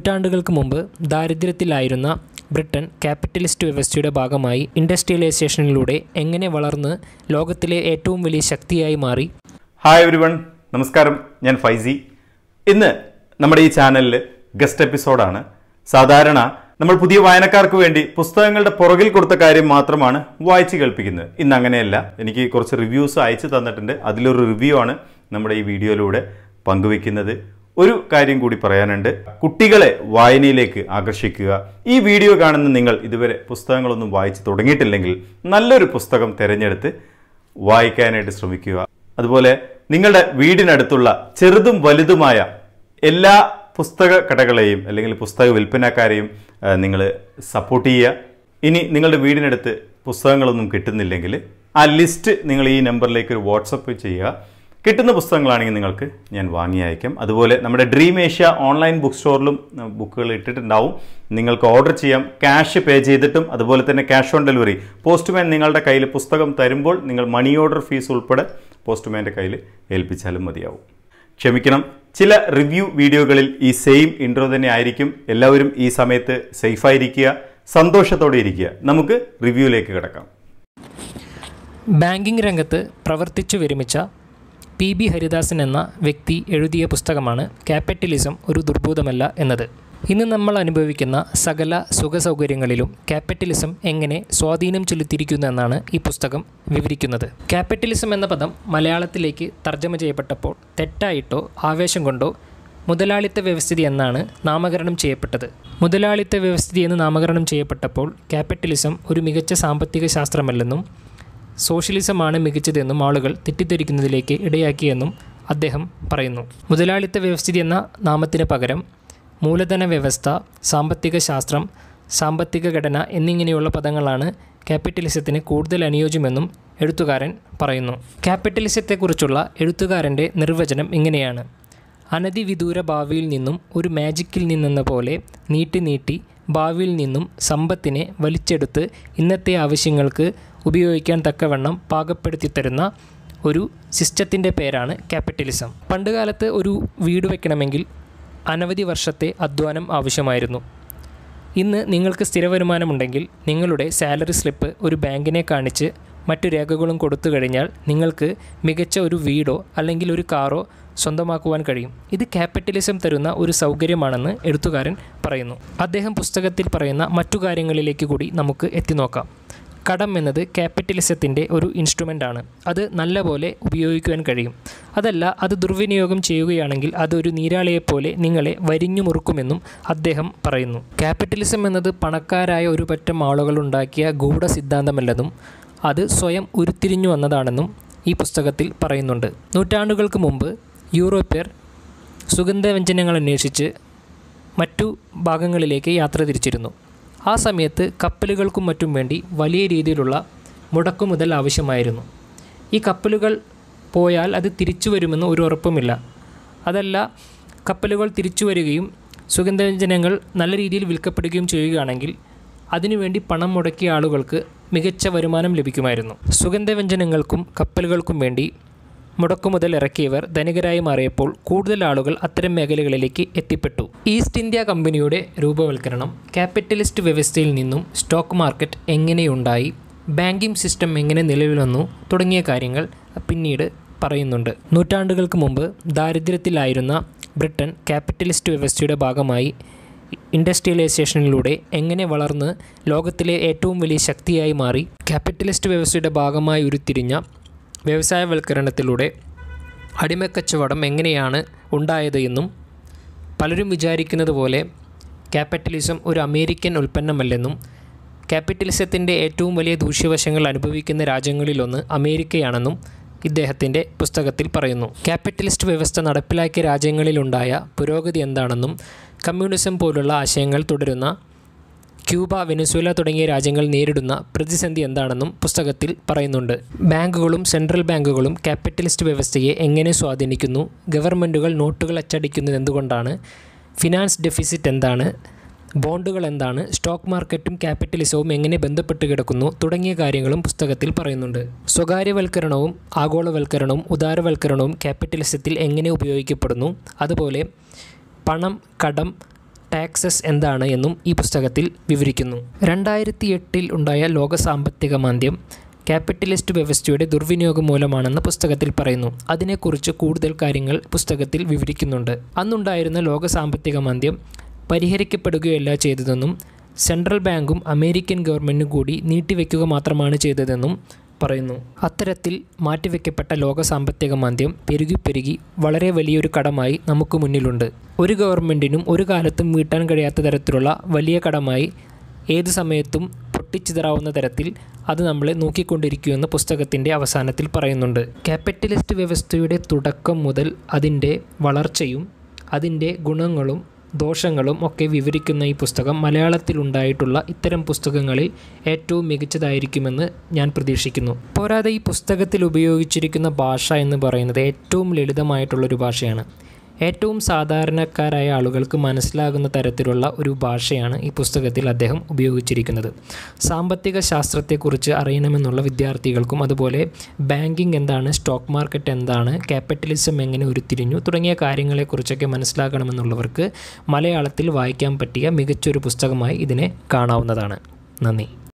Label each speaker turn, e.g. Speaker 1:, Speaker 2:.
Speaker 1: നൂറ്റാണ്ടുകൾക്ക് മുമ്പ് ദാരിദ്ര്യത്തിലായിരുന്ന Britain capitalist വ്യവസ്ഥയുടെ ഭാഗമായി ഇൻഡസ്ട്രിയലൈസേഷനിലൂടെ എങ്ങനെ വളർന്ന് ലോകത്തിലെ ഏറ്റവും വലിയ ശക്തിയായി മാറി
Speaker 2: ഹായ് എവരി വൺ നമസ്കാരം ഞാൻ ഫൈസി ഇന്ന് നമ്മുടെ ഈ ചാനലിൽ ഗസ്റ്റ് എപ്പിസോഡാണ് സാധാരണ നമ്മൾ പുതിയ വായനക്കാർക്ക് വേണ്ടി പുസ്തകങ്ങളുടെ പുറകിൽ കൊടുത്ത കാര്യം മാത്രമാണ് വായിച്ച് കേൾപ്പിക്കുന്നത് ഇന്ന് അങ്ങനെയല്ല എനിക്ക് കുറച്ച് റിവ്യൂസ് അയച്ചു തന്നിട്ടുണ്ട് അതിലൊരു റിവ്യൂ ആണ് നമ്മുടെ ഈ വീഡിയോയിലൂടെ പങ്കുവെക്കുന്നത് ഒരു കാര്യം കൂടി പറയാനുണ്ട് കുട്ടികളെ വായനയിലേക്ക് ആകർഷിക്കുക ഈ വീഡിയോ കാണുന്ന നിങ്ങൾ ഇതുവരെ പുസ്തകങ്ങളൊന്നും വായിച്ചു തുടങ്ങിയിട്ടില്ലെങ്കിൽ നല്ലൊരു പുസ്തകം തിരഞ്ഞെടുത്ത് വായിക്കാനായിട്ട് ശ്രമിക്കുക അതുപോലെ നിങ്ങളുടെ വീടിനടുത്തുള്ള ചെറുതും വലുതുമായ എല്ലാ പുസ്തക കടകളെയും അല്ലെങ്കിൽ പുസ്തക വിൽപ്പനക്കാരെയും നിങ്ങൾ സപ്പോർട്ട് ചെയ്യുക ഇനി നിങ്ങളുടെ വീടിനടുത്ത് പുസ്തകങ്ങളൊന്നും കിട്ടുന്നില്ലെങ്കിൽ ആ ലിസ്റ്റ് നിങ്ങൾ ഈ നമ്പറിലേക്ക് ഒരു വാട്സപ്പ് ചെയ്യുക കിട്ടുന്ന പുസ്തകങ്ങളാണെങ്കിൽ നിങ്ങൾക്ക് ഞാൻ വാങ്ങി അയക്കാം അതുപോലെ നമ്മുടെ ഡ്രീം ഏഷ്യ ഓൺലൈൻ ബുക്ക് സ്റ്റോറിലും അഹ്, ബുക്കുകൾ ഇട്ടിട്ടുണ്ടാവും നിങ്ങൾക്ക് ഓർഡർ ചെയ്യാം ക്യാഷ് പേ ചെയ്തിട്ടും അതുപോലെ തന്നെ ക്യാഷ് ഓൺ ഡെലിവറി പോസ്റ്റ്മാൻ നിങ്ങളുടെ കയ്യിൽ പുസ്തകം തരുമ്പോൾ നിങ്ങൾ മണി ഓർഡർ ഫീസ് ഉൾപ്പെടെ പോസ്റ്റ്മാൻ്റെ കയ്യിൽ ഏൽപ്പിച്ചാലും മതിയാവും ക്ഷമിക്കണം ചില റിവ്യൂ വീഡിയോകളിൽ ഈ സെയിം ഇൻട്രോ തന്നെ ആയിരിക്കും എല്ലാവരും ഈ സമയത്ത് സേഫായിരിക്കുക സന്തോഷത്തോടെ ഇരിക്കുക നമുക്ക് റിവ്യൂയിലേക്ക് കിടക്കാം
Speaker 1: ബാങ്കിംഗ് രംഗത്ത് പ്രവർത്തിച്ചു വിരമിച്ച പി ബി ഹരിദാസൻ എന്ന വ്യക്തി എഴുതിയ പുസ്തകമാണ് ക്യാപിറ്റലിസം ഒരു ദുർഭൂതമല്ല എന്നത് ഇന്ന് നമ്മൾ അനുഭവിക്കുന്ന സകല സുഖസൗകര്യങ്ങളിലും ക്യാപിറ്റലിസം എങ്ങനെ സ്വാധീനം ചെലുത്തിയിരിക്കുന്നു എന്നാണ് ഈ പുസ്തകം വിവരിക്കുന്നത് ക്യാപിറ്റലിസം എന്ന പദം മലയാളത്തിലേക്ക് തർജ്ജമ ചെയ്യപ്പെട്ടപ്പോൾ തെറ്റായിട്ടോ ആവേശം കൊണ്ടോ മുതലാളിത്ത വ്യവസ്ഥിതി എന്നാണ് നാമകരണം ചെയ്യപ്പെട്ടത് മുതലാളിത്ത വ്യവസ്ഥിതി എന്ന് നാമകരണം ചെയ്യപ്പെട്ടപ്പോൾ ക്യാപിറ്റലിസം ഒരു മികച്ച സാമ്പത്തിക ശാസ്ത്രമല്ലെന്നും സോഷ്യലിസമാണ് മികച്ചതെന്നും ആളുകൾ തെറ്റിദ്ധരിക്കുന്നതിലേക്ക് ഇടയാക്കിയെന്നും അദ്ദേഹം പറയുന്നു മുതലാളിത്ത വ്യവസ്ഥിതി എന്ന നാമത്തിന് പകരം മൂലധന വ്യവസ്ഥ സാമ്പത്തിക ശാസ്ത്രം സാമ്പത്തിക ഘടന എന്നിങ്ങനെയുള്ള പദങ്ങളാണ് ക്യാപിറ്റലിസത്തിന് കൂടുതൽ അനുയോജ്യമെന്നും എഴുത്തുകാരൻ പറയുന്നു ക്യാപിറ്റലിസത്തെക്കുറിച്ചുള്ള എഴുത്തുകാരൻ്റെ നിർവചനം ഇങ്ങനെയാണ് അനതിവിദൂര ഭാവിയിൽ നിന്നും ഒരു മാജിക്കിൽ നിന്നെന്ന പോലെ നീട്ടി നീട്ടി ഭാവിയിൽ നിന്നും സമ്പത്തിനെ വലിച്ചെടുത്ത് ഇന്നത്തെ ആവശ്യങ്ങൾക്ക് ഉപയോഗിക്കാൻ തക്കവണ്ണം പാകപ്പെടുത്തി തരുന്ന ഒരു സിസ്റ്റത്തിൻ്റെ പേരാണ് ക്യാപിറ്റലിസം പണ്ടുകാലത്ത് ഒരു വീട് വയ്ക്കണമെങ്കിൽ അനവധി വർഷത്തെ അധ്വാനം ആവശ്യമായിരുന്നു ഇന്ന് നിങ്ങൾക്ക് സ്ഥിര വരുമാനമുണ്ടെങ്കിൽ നിങ്ങളുടെ സാലറി സ്ലിപ്പ് ഒരു ബാങ്കിനെ കാണിച്ച് മറ്റു രേഖകളും കൊടുത്തു കഴിഞ്ഞാൽ നിങ്ങൾക്ക് മികച്ച ഒരു വീടോ അല്ലെങ്കിൽ ഒരു കാറോ സ്വന്തമാക്കുവാൻ കഴിയും ഇത് ക്യാപിറ്റലിസം തരുന്ന ഒരു സൗകര്യമാണെന്ന് എഴുത്തുകാരൻ പറയുന്നു അദ്ദേഹം പുസ്തകത്തിൽ പറയുന്ന മറ്റു കാര്യങ്ങളിലേക്ക് കൂടി നമുക്ക് എത്തിനോക്കാം കടം എന്നത് ക്യാപിറ്റലിസത്തിൻ്റെ ഒരു ഇൻസ്ട്രുമെൻ്റ് ആണ് അത് നല്ലപോലെ ഉപയോഗിക്കുവാൻ കഴിയും അതല്ല അത് ദുർവിനിയോഗം ചെയ്യുകയാണെങ്കിൽ അതൊരു നീരാളിയെപ്പോലെ നിങ്ങളെ വരിഞ്ഞു മുറുക്കുമെന്നും അദ്ദേഹം പറയുന്നു ക്യാപിറ്റലിസം എന്നത് പണക്കാരായ ഒരു പറ്റം ആളുകൾ ഉണ്ടാക്കിയ ഗൂഢ സിദ്ധാന്തമല്ലെന്നും അത് സ്വയം ഉരുത്തിരിഞ്ഞു വന്നതാണെന്നും ഈ പുസ്തകത്തിൽ പറയുന്നുണ്ട് നൂറ്റാണ്ടുകൾക്ക് മുമ്പ് യൂറോപ്യർ സുഗന്ധവ്യഞ്ജനങ്ങൾ അന്വേഷിച്ച് മറ്റു ഭാഗങ്ങളിലേക്ക് യാത്ര തിരിച്ചിരുന്നു ആ സമയത്ത് കപ്പലുകൾക്കും മറ്റും വേണ്ടി വലിയ രീതിയിലുള്ള മുടക്കുമുതൽ ആവശ്യമായിരുന്നു ഈ കപ്പലുകൾ പോയാൽ അത് തിരിച്ചു വരുമെന്ന് ഒരു ഉറപ്പുമില്ല അതല്ല കപ്പലുകൾ തിരിച്ചു വരികയും സുഗന്ധവ്യഞ്ജനങ്ങൾ നല്ല രീതിയിൽ വിൽക്കപ്പെടുകയും ചെയ്യുകയാണെങ്കിൽ അതിനുവേണ്ടി പണം മുടക്കിയ ആളുകൾക്ക് മികച്ച വരുമാനം ലഭിക്കുമായിരുന്നു സുഗന്ധവ്യഞ്ജനങ്ങൾക്കും കപ്പലുകൾക്കും വേണ്ടി മുടക്കുമുതൽ ഇറക്കിയവർ ധനികരായി മാറിയപ്പോൾ കൂടുതൽ ആളുകൾ അത്തരം മേഖലകളിലേക്ക് എത്തിപ്പെട്ടു ഈസ്റ്റ് ഇന്ത്യ കമ്പനിയുടെ രൂപവൽക്കരണം ക്യാപിറ്റലിസ്റ്റ് വ്യവസ്ഥയിൽ നിന്നും സ്റ്റോക്ക് മാർക്കറ്റ് എങ്ങനെയുണ്ടായി ബാങ്കിംഗ് സിസ്റ്റം എങ്ങനെ നിലവിൽ വന്നു തുടങ്ങിയ കാര്യങ്ങൾ പിന്നീട് പറയുന്നുണ്ട് നൂറ്റാണ്ടുകൾക്ക് മുമ്പ് ദാരിദ്ര്യത്തിലായിരുന്ന ബ്രിട്ടൻ ക്യാപിറ്റലിസ്റ്റ് വ്യവസ്ഥയുടെ ഭാഗമായി ഇൻഡസ്ട്രിയലൈസേഷനിലൂടെ എങ്ങനെ വളർന്ന് ലോകത്തിലെ ഏറ്റവും വലിയ ശക്തിയായി മാറി ക്യാപിറ്റലിസ്റ്റ് വ്യവസ്ഥയുടെ ഭാഗമായി ഉരുത്തിരിഞ്ഞ വ്യവസായവൽക്കരണത്തിലൂടെ അടിമക്കച്ചവടം എങ്ങനെയാണ് ഉണ്ടായത് എന്നും പലരും വിചാരിക്കുന്നത് പോലെ ക്യാപിറ്റലിസം ഒരു അമേരിക്കൻ ഉൽപ്പന്നമല്ലെന്നും ക്യാപിറ്റലിസത്തിൻ്റെ ഏറ്റവും വലിയ ദൂഷ്യവശങ്ങൾ അനുഭവിക്കുന്ന രാജ്യങ്ങളിലൊന്ന് അമേരിക്കയാണെന്നും ഇദ്ദേഹത്തിൻ്റെ പുസ്തകത്തിൽ പറയുന്നു ക്യാപിറ്റലിസ്റ്റ് വ്യവസ്ഥ നടപ്പിലാക്കിയ രാജ്യങ്ങളിലുണ്ടായ പുരോഗതി എന്താണെന്നും കമ്മ്യൂണിസം പോലുള്ള ആശയങ്ങൾ തുടരുന്ന ക്യൂബ വെനസ്വേല തുടങ്ങിയ രാജ്യങ്ങൾ നേരിടുന്ന പ്രതിസന്ധി എന്താണെന്നും പുസ്തകത്തിൽ പറയുന്നുണ്ട് ബാങ്കുകളും സെൻട്രൽ ബാങ്കുകളും ക്യാപിറ്റലിസ്റ്റ് വ്യവസ്ഥയെ എങ്ങനെ സ്വാധീനിക്കുന്നു ഗവൺമെൻറ്റുകൾ നോട്ടുകൾ അച്ചടിക്കുന്നത് എന്തുകൊണ്ടാണ് ഫിനാൻസ് ഡെഫിസിറ്റ് എന്താണ് ബോണ്ടുകൾ എന്താണ് സ്റ്റോക്ക് മാർക്കറ്റും ക്യാപിറ്റലിസവും എങ്ങനെ ബന്ധപ്പെട്ട് കിടക്കുന്നു തുടങ്ങിയ കാര്യങ്ങളും പുസ്തകത്തിൽ പറയുന്നുണ്ട് സ്വകാര്യവൽക്കരണവും ആഗോളവൽക്കരണവും ഉദാരവൽക്കരണവും ക്യാപിറ്റലിസത്തിൽ എങ്ങനെ ഉപയോഗിക്കപ്പെടുന്നു അതുപോലെ പണം കടം ടാക്സസ് എന്താണ് എന്നും ഈ പുസ്തകത്തിൽ വിവരിക്കുന്നു രണ്ടായിരത്തി എട്ടിൽ ഉണ്ടായ ലോക സാമ്പത്തിക മാന്ദ്യം ക്യാപിറ്റലിസ്റ്റ് വ്യവസ്ഥയുടെ ദുർവിനിയോഗം മൂലമാണെന്ന് പുസ്തകത്തിൽ പറയുന്നു അതിനെക്കുറിച്ച് കൂടുതൽ കാര്യങ്ങൾ പുസ്തകത്തിൽ വിവരിക്കുന്നുണ്ട് അന്നുണ്ടായിരുന്ന ലോക സാമ്പത്തിക മാന്ദ്യം പരിഹരിക്കപ്പെടുകയല്ല ചെയ്തതെന്നും സെൻട്രൽ ബാങ്കും അമേരിക്കൻ ഗവൺമെൻറ്റും കൂടി നീട്ടിവെക്കുക മാത്രമാണ് ചെയ്തതെന്നും പറയുന്നു അത്തരത്തിൽ മാറ്റിവെക്കപ്പെട്ട ലോക സാമ്പത്തിക മാന്ദ്യം പെരുകി പെരുകി വളരെ വലിയൊരു കടമായി നമുക്ക് മുന്നിലുണ്ട് ഒരു ഗവൺമെൻറ്റിനും ഒരു കാലത്തും വീട്ടാൻ കഴിയാത്ത തരത്തിലുള്ള വലിയ കടമായി ഏത് സമയത്തും പൊട്ടിച്ചിതറാവുന്ന തരത്തിൽ അത് നമ്മളെ നോക്കിക്കൊണ്ടിരിക്കുമെന്ന് പുസ്തകത്തിൻ്റെ അവസാനത്തിൽ പറയുന്നുണ്ട് ക്യാപിറ്റലിസ്റ്റ് വ്യവസ്ഥയുടെ തുടക്കം മുതൽ അതിൻ്റെ വളർച്ചയും അതിൻ്റെ ഗുണങ്ങളും ദോഷങ്ങളും ഒക്കെ വിവരിക്കുന്ന ഈ പുസ്തകം മലയാളത്തിലുണ്ടായിട്ടുള്ള ഇത്തരം പുസ്തകങ്ങളിൽ ഏറ്റവും മികച്ചതായിരിക്കുമെന്ന് ഞാൻ പ്രതീക്ഷിക്കുന്നു പോരാതെ ഈ പുസ്തകത്തിൽ ഉപയോഗിച്ചിരിക്കുന്ന ഭാഷ എന്ന് പറയുന്നത് ഏറ്റവും ലളിതമായിട്ടുള്ളൊരു ഭാഷയാണ് ഏറ്റവും സാധാരണക്കാരായ ആളുകൾക്ക് മനസ്സിലാകുന്ന തരത്തിലുള്ള ഒരു ഭാഷയാണ് ഈ പുസ്തകത്തിൽ അദ്ദേഹം ഉപയോഗിച്ചിരിക്കുന്നത് സാമ്പത്തിക ശാസ്ത്രത്തെക്കുറിച്ച് അറിയണമെന്നുള്ള വിദ്യാർത്ഥികൾക്കും അതുപോലെ ബാങ്കിങ് എന്താണ് സ്റ്റോക്ക് മാർക്കറ്റ് എന്താണ് ക്യാപിറ്റലിസം എങ്ങനെ ഉരുത്തിരിഞ്ഞു തുടങ്ങിയ കാര്യങ്ങളെക്കുറിച്ചൊക്കെ മനസ്സിലാക്കണമെന്നുള്ളവർക്ക് മലയാളത്തിൽ വായിക്കാൻ പറ്റിയ മികച്ചൊരു പുസ്തകമായി ഇതിനെ കാണാവുന്നതാണ് നന്ദി